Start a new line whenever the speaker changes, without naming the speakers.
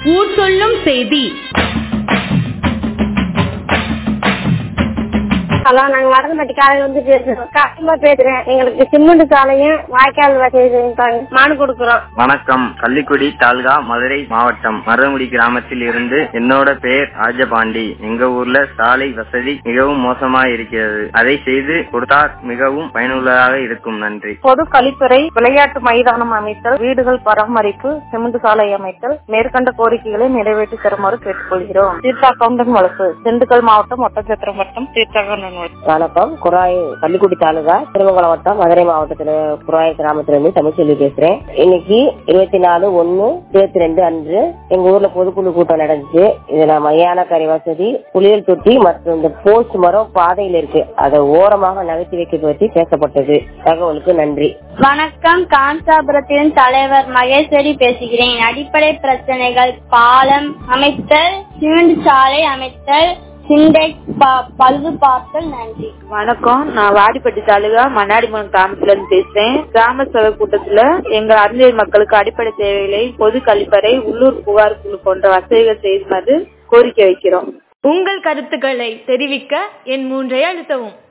ஊர் சொல்லும் செய்தி
ஹலோ நாங்க வடந்தப்பட்டி காலையில வந்து பேசுறோம் கஷ்டமா பேசுறேன் எங்களுக்கு சிமெண்ட் சாலையும் வாய்க்கால் வசதி செஞ்சு தாங்க. மனு கொடுக்குறோம்
வணக்கம் கள்ளிக்குடி தாலுகா மதுரை மாவட்டம் மருதமுடி கிராமத்தில் இருந்து என்னோட பெயர் ராஜபாண்டி எங்க ஊர்ல சாலை வசதி மிகவும் மோசமா இருக்கிறது அதை செய்து கொடுத்தால் மிகவும் பயனுள்ளதாக இருக்கும் நன்றி
பொது கழிப்பறை விளையாட்டு மைதானம் அமைத்தல் வீடுகள் பராமரிப்பு சிமெண்ட் சாலை அமைத்தல் மேற்கண்ட கோரிக்கைகளை நிறைவேற்றி தருமாறு கேட்டுக்கொள்கிறோம் தீர்த்தா கவுண்டன் வழக்கு திண்டுக்கல் மாவட்டம் ஒட்டச்சத்திரம் வட்டம் தீர்த்தா கவுண்டன் வழக்கு
வணக்கம் குராய் பள்ளிக்குடி தாலுகா திருமங்கலம் வட்டம் மதுரை மாவட்டத்துல குராய் கிராமத்துல இருந்து தமிழ்ச்செல்வி பேசுறேன் இன்னைக்கு இருபத்தி நாலு ஒன்னு இருபத்தி ரெண்டு அன்று எங்க ஊர்ல பொதுக்குழு கூட்டம் நடந்துச்சு இதுல மையான கரை வசதி புளியல் தொட்டி மற்றும் இந்த போஸ்ட் மரம் பாதையில இருக்கு அதை ஓரமாக நகர்த்தி வைக்க பற்றி பேசப்பட்டது தகவலுக்கு நன்றி
வணக்கம் காஞ்சாபுரத்தின் தலைவர் மகேஸ்வரி பேசுகிறேன் அடிப்படை பிரச்சனைகள் பாலம் அமைத்தல் சிமெண்ட் சாலை அமைத்தல் சிண்டெக்ஸ் ப- பழுது பார்த்தல் நன்றி
வணக்கம் நான் வாடிப்பட்டி தாலுகா மன்னாடிமன் கிராமத்துல இருந்து பேசுறேன் கிராம சபை கூட்டத்துல எங்க அறிஞர் மக்களுக்கு அடிப்படை தேவைகளை பொது கழிப்பறை உள்ளூர் புகார் குழு போன்ற வசதிகள் செய்யுமாறு கோரிக்கை வைக்கிறோம்
உங்கள் கருத்துக்களை தெரிவிக்க என் மூன்றை அழுத்தவும்